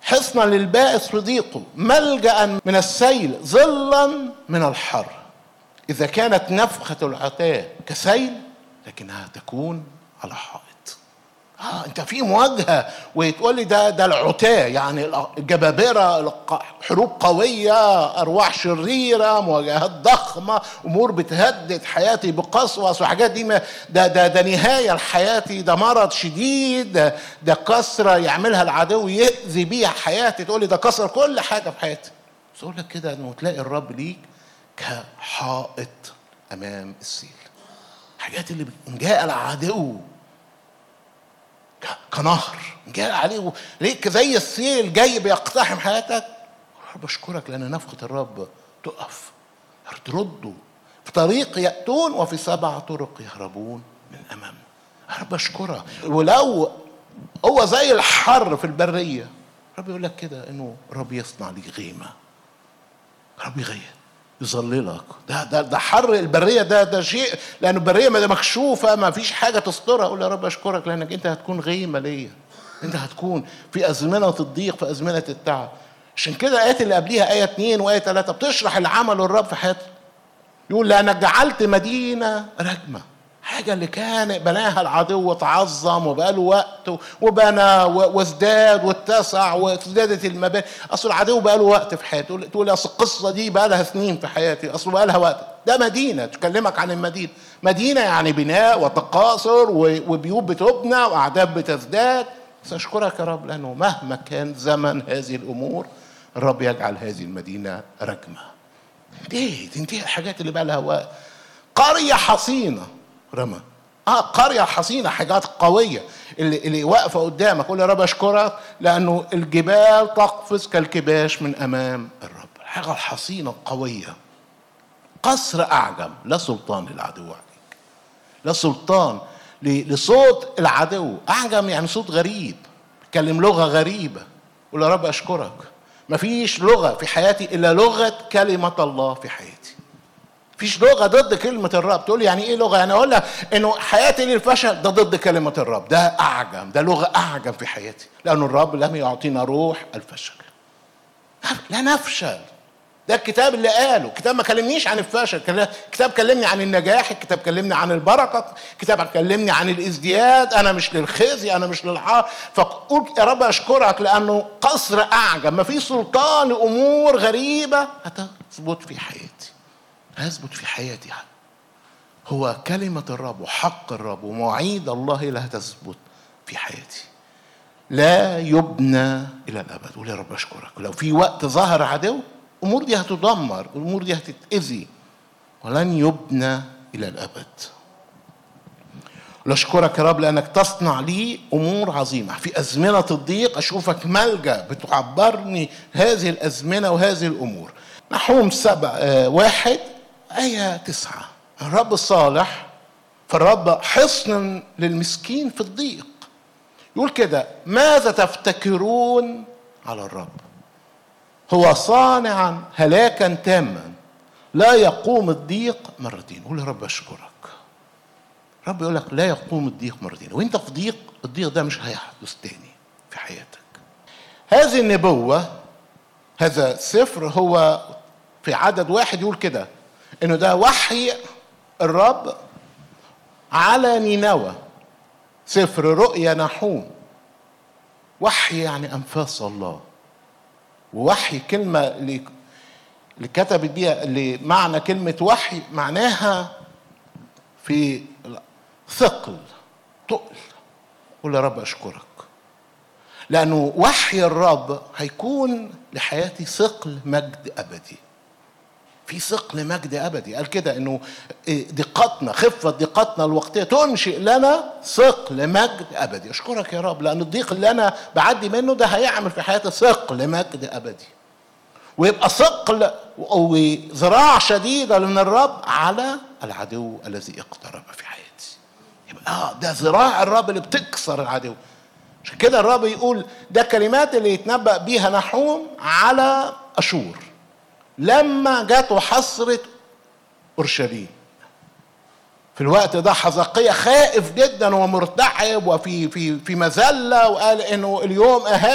حصنا للبائس في ضيقه ملجا من السيل ظلا من الحر اذا كانت نفخه العتاه كسيل لكنها تكون على حائط اه انت في مواجهه وتقول لي ده ده العتاه يعني الجبابره حروب قويه ارواح شريره مواجهات ضخمه امور بتهدد حياتي بقسوه وحاجات دي ما ده ده ده نهايه لحياتي ده مرض شديد ده, ده كسره يعملها العدو ياذي بيها حياتي تقول لي ده كسر كل حاجه في حياتي بس اقول لك كده انه تلاقي الرب ليك كحائط امام السيل الحاجات اللي جاء العدو كنهر جاء عليه ليك زي السيل جاي بيقتحم حياتك بشكرك لان نفخه الرب تقف تردوا في طريق ياتون وفي سبع طرق يهربون من امامه رب اشكرك ولو هو زي الحر في البريه رب يقول لك كده انه رب يصنع لي غيمه رب يغير يظللك ده ده ده حر البريه ده ده شيء لان البريه ما مكشوفه ما فيش حاجه تسترها اقول يا رب اشكرك لانك انت هتكون غيمه ليا انت هتكون في ازمنه الضيق في ازمنه التعب عشان كده الايات اللي قبليها ايه 2 وايه 3 بتشرح اللي عمله الرب في حياته يقول لانك جعلت مدينه رجمه حاجه اللي كان بناها العدو وتعظم وبقى له وقت وبنى وازداد واتسع وازدادت المباني اصل العدو بقى له وقت في حياته تقول تقول اصل القصه دي بقى لها سنين في حياتي اصل بقى لها وقت ده مدينه تكلمك عن المدينه مدينه يعني بناء وتقاصر وبيوت بتبنى واعداد بتزداد بس اشكرك يا رب لانه مهما كان زمن هذه الامور الرب يجعل هذه المدينه رجمه انتهت تنتهي الحاجات اللي بقى لها وقت قريه حصينه رمى اه قريه حصينه حاجات قويه اللي اللي واقفه قدامك قول يا رب اشكرك لانه الجبال تقفز كالكباش من امام الرب الحاجه الحصينه القويه قصر اعجم لا سلطان للعدو عليك لا سلطان لصوت العدو اعجم يعني صوت غريب بيتكلم لغه غريبه قول يا رب اشكرك مفيش لغه في حياتي الا لغه كلمه الله في حياتي فيش لغه ضد كلمه الرب تقول يعني ايه لغه يعني اقول لك انه حياتي للفشل ده ضد كلمه الرب ده اعجم ده لغه اعجم في حياتي لان الرب لم يعطينا روح الفشل لا نفشل ده الكتاب اللي قاله الكتاب ما كلمنيش عن الفشل الكتاب كلمني عن النجاح الكتاب كلمني عن البركه الكتاب كلمني عن الازدياد انا مش للخزي انا مش للحار فقول يا رب اشكرك لانه قصر اعجم ما في سلطان لامور غريبه هتثبت في حياتي هثبت في حياتي هو كلمة الرب وحق الرب ومواعيد الله اللي هتثبت في حياتي لا يبنى إلى الأبد قول يا رب أشكرك لو في وقت ظهر عدو الأمور دي هتدمر الأمور دي هتتأذي ولن يبنى إلى الأبد أشكرك يا رب لأنك تصنع لي أمور عظيمة في أزمنة الضيق أشوفك ملجأ بتعبرني هذه الأزمنة وهذه الأمور نحوم سبع آه واحد آية تسعة الرب الصالح فالرب حصن للمسكين في الضيق يقول كده ماذا تفتكرون على الرب هو صانعا هلاكا تاما لا يقوم الضيق مرتين قول يا رب اشكرك رب يقول لك لا يقوم الضيق مرتين وانت في ضيق الضيق ده مش هيحدث تاني في حياتك هذه النبوة هذا سفر هو في عدد واحد يقول كده انه ده وحي الرب على نينوى سفر رؤيا نحوم وحي يعني انفاس الله ووحي كلمه اللي اللي كتبت بيها اللي معنى كلمه وحي معناها في ثقل تقل قول يا رب اشكرك لانه وحي الرب هيكون لحياتي ثقل مجد ابدي في ثقل مجد ابدي قال كده انه دقتنا خفه دقتنا الوقتيه تنشئ لنا ثقل مجد ابدي اشكرك يا رب لان الضيق اللي انا بعدي منه ده هيعمل في حياتي ثقل مجد ابدي ويبقى ثقل وذراع شديده من الرب على العدو الذي اقترب في حياتي يبقى اه ده ذراع الرب اللي بتكسر العدو عشان كده الرب يقول ده كلمات اللي يتنبأ بيها نحوم على اشور لما جت وحصرت اورشليم في الوقت ده حزقية خائف جدا ومرتعب وفي في في مذله وقال انه اليوم